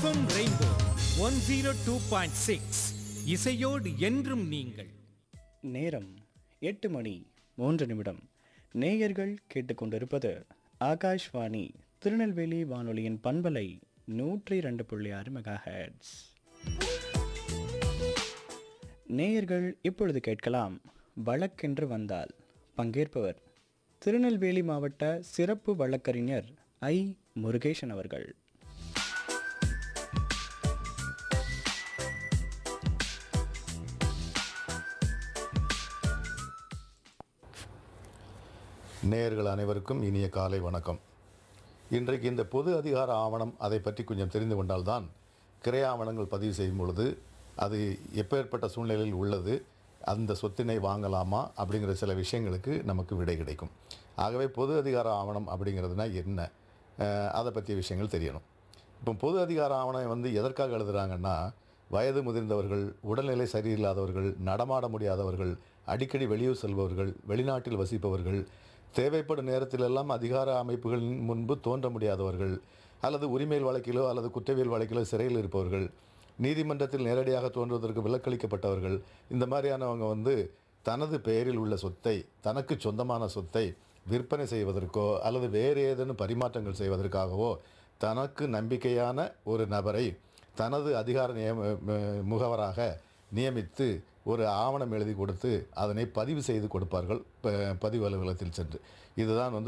FM Rainbow one zero two point six இசையோடு என்றும் நீங்கள் நேரம் எட்டு மணி மூன்று நிமிடம் நேயர்கள் கேட்டுக்கொண்டிருப்பது ஆகாஷ்வாணி திருநெல்வேலி வானொலியின் பண்பலை நூற்றி ரெண்டு புள்ளி ஆறு மெகா ஹெர்ட்ஸ் நேயர்கள் இப்பொழுது கேட்கலாம் வழக்கென்று வந்தால் பங்கேற்பவர் திருநெல்வேலி மாவட்ட சிறப்பு வழக்கறிஞர் ஐ முருகேசன் அவர்கள் நேயர்கள் அனைவருக்கும் இனிய காலை வணக்கம் இன்றைக்கு இந்த பொது அதிகார ஆவணம் அதை பற்றி கொஞ்சம் தெரிந்து கொண்டால்தான் கிரை ஆவணங்கள் பதிவு செய்யும் பொழுது அது எப்பேற்பட்ட சூழ்நிலையில் உள்ளது அந்த சொத்தினை வாங்கலாமா அப்படிங்கிற சில விஷயங்களுக்கு நமக்கு விடை கிடைக்கும் ஆகவே பொது அதிகார ஆவணம் அப்படிங்கிறதுனா என்ன அஹ், அதை பற்றிய விஷயங்கள் தெரியணும் இப்போ பொது அதிகார ஆவணம் வந்து எதற்காக எழுதுகிறாங்கன்னா வயது முதிர்ந்தவர்கள் உடல்நிலை சரியில்லாதவர்கள் நடமாட முடியாதவர்கள் அடிக்கடி வெளியூர் செல்பவர்கள் வெளிநாட்டில் வசிப்பவர்கள் தேவைப்படும் நேரத்திலெல்லாம் அதிகார அமைப்புகளின் முன்பு தோன்ற முடியாதவர்கள் அல்லது உரிமையல் வழக்கிலோ அல்லது குற்றவியல் வழக்கிலோ சிறையில் இருப்பவர்கள் நீதிமன்றத்தில் நேரடியாக தோன்றுவதற்கு விலக்களிக்கப்பட்டவர்கள் இந்த மாதிரியானவங்க வந்து தனது பெயரில் உள்ள சொத்தை தனக்கு சொந்தமான சொத்தை விற்பனை செய்வதற்கோ அல்லது வேறு ஏதேனும் பரிமாற்றங்கள் செய்வதற்காகவோ தனக்கு நம்பிக்கையான ஒரு நபரை தனது அதிகார நியம ம- முகவராக நியமித்து ஒரு ஆவணம் எழுதி கொடுத்து அதனை பதிவு செய்து கொடுப்பார்கள் ப- பதிவு அலுவலகத்தில் சென்று இதுதான் வந்து